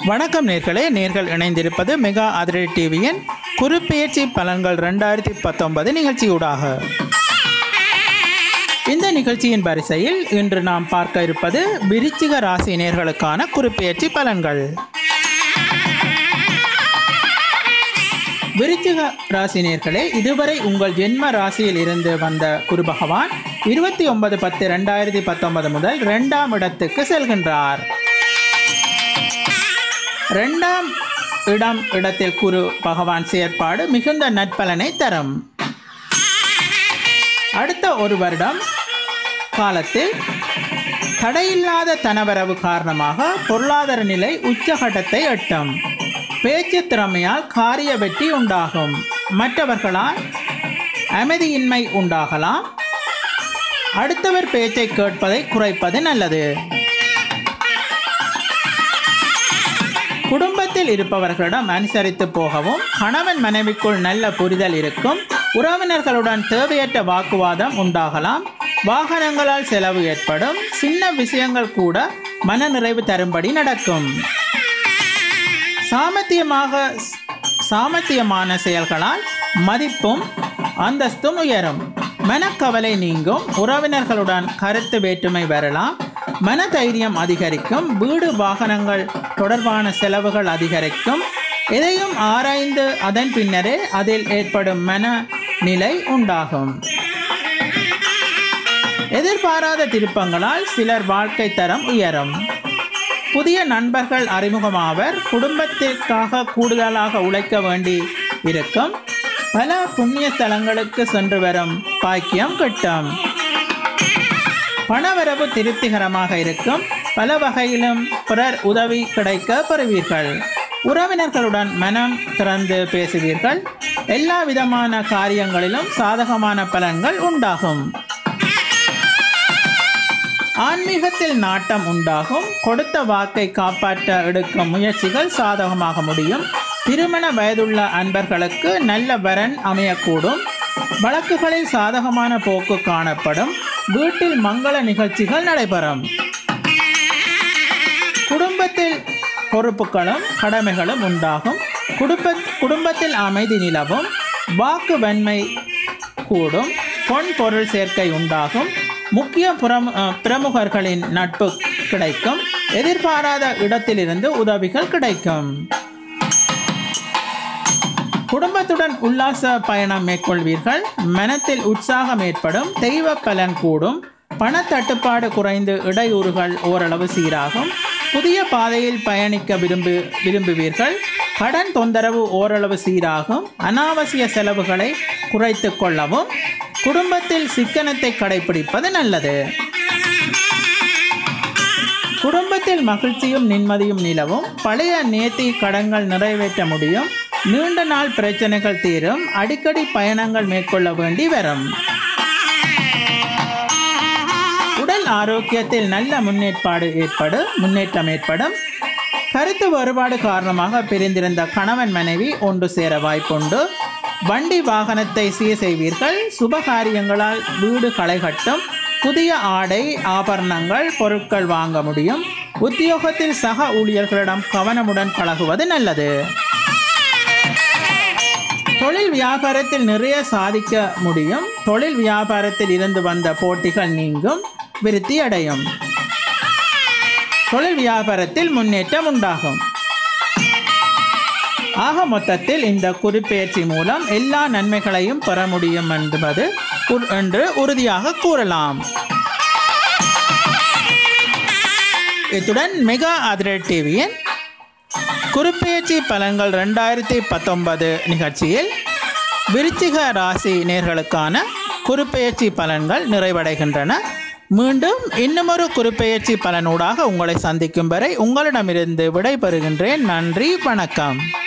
வணக்கம் நேர்களே நேர்கள் இணைந்திருப்பது மெகா அதிரடி டிவியின் குறுப்பெயர்ச்சி பலன்கள் ரெண்டாயிரத்தி பத்தொன்பது நிகழ்ச்சியூடாக இந்த நிகழ்ச்சியின் வரிசையில் இன்று நாம் பார்க்க இருப்பது விருச்சிக ராசி நேர்களுக்கான குறுப்பெயர்ச்சி பலன்கள் விருச்சிக ராசி நேர்களே இதுவரை உங்கள் ஜென்ம ராசியில் இருந்து வந்த குரு பகவான் இருபத்தி ஒன்பது பத்து ரெண்டாயிரத்தி பத்தொன்பது முதல் இரண்டாம் இடத்துக்கு செல்கின்றார் இரண்டாம் இடம் இடத்தில் குரு பகவான் செயற்பாடு மிகுந்த நற்பலனை தரும் அடுத்த ஒரு வருடம் காலத்தில் தடையில்லாத தனவரவு காரணமாக பொருளாதார நிலை உச்சகட்டத்தை எட்டும் பேச்சு திறமையால் காரிய வெற்றி உண்டாகும் மற்றவர்களால் அமைதியின்மை உண்டாகலாம் அடுத்தவர் பேச்சை கேட்பதை குறைப்பது நல்லது குடும்பத்தில் இருப்பவர்களிடம் அனுசரித்து போகவும் கணவன் மனைவிக்குள் நல்ல புரிதல் இருக்கும் உறவினர்களுடன் தேவையற்ற வாக்குவாதம் உண்டாகலாம் வாகனங்களால் செலவு ஏற்படும் சின்ன விஷயங்கள் கூட மனநிறைவு தரும்படி நடக்கும் சாமர்த்தியமாக சாமர்த்தியமான செயல்களால் மதிப்பும் அந்தஸ்தும் உயரும் மனக்கவலை நீங்கும் உறவினர்களுடன் கருத்து வேற்றுமை வரலாம் மனதைரியம் அதிகரிக்கும் வீடு வாகனங்கள் தொடர்பான செலவுகள் அதிகரிக்கும் எதையும் ஆராய்ந்து அதன் பின்னரே அதில் ஏற்படும் மன நிலை உண்டாகும் எதிர்பாராத திருப்பங்களால் சிலர் வாழ்க்கை தரம் உயரும் புதிய நண்பர்கள் அறிமுகமாவர் குடும்பத்திற்காக கூடுதலாக உழைக்க வேண்டி இருக்கும் பல புண்ணிய ஸ்தலங்களுக்கு சென்று வரும் பாக்கியம் கிட்டும் பணவரவு திருப்திகரமாக இருக்கும் பல வகையிலும் பிறர் உதவி கிடைக்க பெறுவீர்கள் உறவினர்களுடன் மனம் திறந்து பேசுவீர்கள் எல்லா விதமான காரியங்களிலும் சாதகமான பலன்கள் உண்டாகும் ஆன்மீகத்தில் நாட்டம் உண்டாகும் கொடுத்த வாக்கை காப்பாற்ற எடுக்கும் முயற்சிகள் சாதகமாக முடியும் திருமண வயதுள்ள அன்பர்களுக்கு நல்ல வரன் அமையக்கூடும் வழக்குகளில் சாதகமான போக்கு காணப்படும் வீட்டில் மங்கள நிகழ்ச்சிகள் நடைபெறும் குடும்பத்தில் பொறுப்புகளும் கடமைகளும் உண்டாகும் குடும்ப குடும்பத்தில் அமைதி நிலவும் வாக்கு வன்மை கூடும் பொன் பொருள் சேர்க்கை உண்டாகும் முக்கிய புறம் பிரமுகர்களின் நட்பு கிடைக்கும் எதிர்பாராத இடத்திலிருந்து உதவிகள் கிடைக்கும் குடும்பத்துடன் உல்லாச பயணம் மேற்கொள்வீர்கள் மனத்தில் உற்சாகம் ஏற்படும் தெய்வ பலன் கூடும் பணத்தட்டுப்பாடு குறைந்து இடையூறுகள் ஓரளவு சீராகும் புதிய பாதையில் பயணிக்க விரும்பு விரும்புவீர்கள் கடன் தொந்தரவு ஓரளவு சீராகும் அனாவசிய செலவுகளை குறைத்து கொள்ளவும் குடும்பத்தில் சிக்கனத்தை கடைபிடிப்பது நல்லது குடும்பத்தில் மகிழ்ச்சியும் நிம்மதியும் நிலவும் பழைய நேர்த்தி கடன்கள் நிறைவேற்ற முடியும் நீண்ட நாள் பிரச்சனைகள் தீரும் அடிக்கடி பயணங்கள் மேற்கொள்ள வேண்டி வரும் உடல் ஆரோக்கியத்தில் நல்ல முன்னேற்பாடு ஏற்படும் முன்னேற்றம் ஏற்படும் கருத்து வேறுபாடு காரணமாக பிரிந்திருந்த கணவன் மனைவி ஒன்று சேர வாய்ப்புண்டு வண்டி வாகனத்தை சீர் செய்வீர்கள் சுபகாரியங்களால் வீடு களை கட்டும் புதிய ஆடை ஆபரணங்கள் பொருட்கள் வாங்க முடியும் உத்தியோகத்தில் சக ஊழியர்களிடம் கவனமுடன் பழகுவது நல்லது தொழில் வியாபாரத்தில் நிறைய சாதிக்க முடியும் தொழில் வியாபாரத்தில் இருந்து வந்த போட்டிகள் நீங்கும் விருத்தி அடையும் தொழில் வியாபாரத்தில் முன்னேற்றம் உண்டாகும் ஆக மொத்தத்தில் இந்த குறிப்பெயர்ச்சி மூலம் எல்லா நன்மைகளையும் பெற முடியும் என்பது என்று உறுதியாக கூறலாம் இத்துடன் மெகா அதிரட் டிவியின் குறிப்பெயர்ச்சி பலன்கள் ரெண்டாயிரத்தி பத்தொன்பது நிகழ்ச்சியில் விருச்சிக ராசி நேர்களுக்கான குறிப்பெயர்ச்சி பலன்கள் நிறைவடைகின்றன மீண்டும் இன்னுமொரு குறிப்பெயர்ச்சி பலனூடாக உங்களை சந்திக்கும் வரை உங்களிடமிருந்து விடைபெறுகின்றேன் நன்றி வணக்கம்